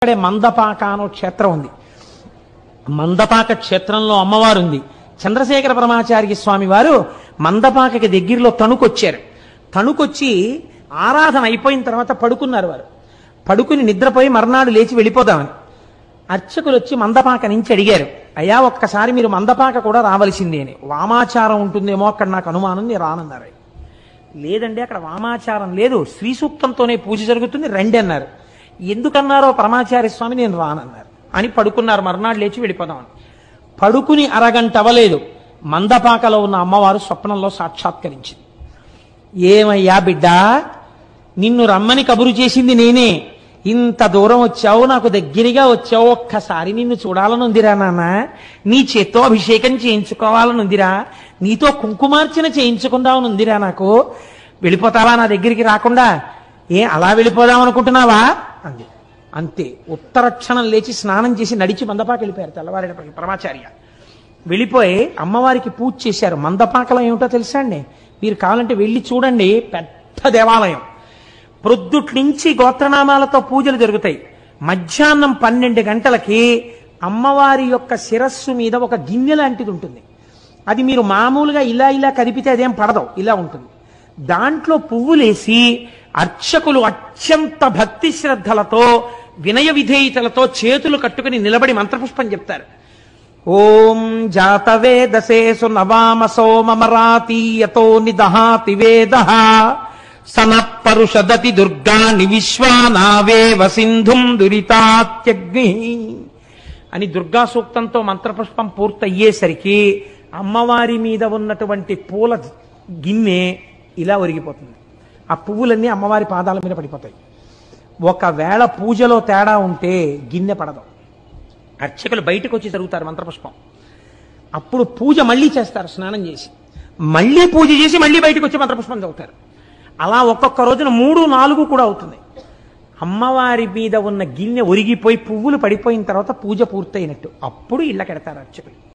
అక్కడే మందపాక అనో క్షేత్రం ఉంది మందపాక క్షేత్రంలో అమ్మవారు ఉంది చంద్రశేఖర పరమాచార్య స్వామి వారు మందపాకకి దగ్గరలో తణుకొచ్చారు తణుకొచ్చి ఆరాధన అయిపోయిన తర్వాత పడుకున్నారు వారు పడుకుని నిద్రపోయి మర్నాడు లేచి వెళ్ళిపోదామని అర్చకులు వచ్చి మందపాక నుంచి అడిగారు అయ్యా ఒక్కసారి మీరు మందపాక కూడా రావలసిందే అని వామాచారం ఉంటుందేమో అక్కడ నాకు అనుమానం నేను రానన్నారు లేదండి అక్కడ వామాచారం లేదు శ్రీ సూక్తంతోనే పూజ జరుగుతుంది రండి అన్నారు ఎందుకన్నారో పరమాచార్య స్వామి నేను రానన్నారు అని పడుకున్నారు మర్నాడు లేచి వెళ్ళిపోదామని పడుకుని అరగంట అవ్వలేదు మందపాకలో ఉన్న అమ్మవారు స్వప్నంలో సాక్షాత్కరించింది ఏమయ్యా బిడ్డ నిన్ను రమ్మని కబురు చేసింది నేనే ఇంత దూరం వచ్చావు నాకు దగ్గరగా వచ్చావు ఒక్కసారి నిన్ను చూడాలనుందిరా నాన్న నీ చేత్తో అభిషేకం చేయించుకోవాలనుందిరా నీతో కుంకుమార్చన చేయించుకుందామనుందిరా నాకు వెళ్ళిపోతావా నా దగ్గరికి రాకుండా ఏ అలా వెళ్ళిపోదాం అనుకుంటున్నావా అంది అంతే ఉత్తరక్షణం లేచి స్నానం చేసి నడిచి మందపాకి వెళ్ళిపోయారు తెల్లవారేటప్పటికి పరమాచార్య వెళ్ళిపోయి అమ్మవారికి పూజ చేశారు మందపాకలం ఏమిటో తెలుసా అండి మీరు కావాలంటే వెళ్ళి చూడండి పెద్ద దేవాలయం ప్రొద్దుట్ నుంచి గోత్రనామాలతో పూజలు జరుగుతాయి మధ్యాహ్నం పన్నెండు గంటలకి అమ్మవారి యొక్క శిరస్సు మీద ఒక గిన్నె లాంటిది ఉంటుంది అది మీరు మామూలుగా ఇలా ఇలా కదిపితే అదేం పడదు ఇలా ఉంటుంది దాంట్లో పువ్వులేసి అర్చకులు అత్యంత భక్తి శ్రద్ధలతో వినయ విధేయతలతో చేతులు కట్టుకుని నిలబడి మంత్రపుష్పం చెప్తారు ఓం జాతవేదసేసు నవామ సోమమరాతీయతో నిదహాతి వేద సనపరుషదతి దుర్గాని విశ్వానావేవ సింధుం దురితాత్యగ్ని అని దుర్గా సూక్తంతో మంత్రపుష్పం పూర్తయ్యేసరికి అమ్మవారి మీద ఉన్నటువంటి పూల గిన్నె ఇలా ఒరిగిపోతుంది ఆ పువ్వులన్నీ అమ్మవారి పాదాల మీద పడిపోతాయి ఒకవేళ పూజలో తేడా ఉంటే గిన్నె పడదు అర్చకులు బయటకు వచ్చి జరుగుతారు మంత్రపుష్పం అప్పుడు పూజ మళ్ళీ చేస్తారు స్నానం చేసి మళ్ళీ పూజ చేసి మళ్ళీ బయటకు వచ్చి మంత్రపుష్పం చదువుతారు అలా ఒక్కొక్క రోజున మూడు నాలుగు కూడా అవుతుంది అమ్మవారి మీద ఉన్న గిన్నె ఒరిగిపోయి పువ్వులు పడిపోయిన తర్వాత పూజ పూర్తయినట్టు అప్పుడు ఇళ్ళకెడతారు అర్చకులు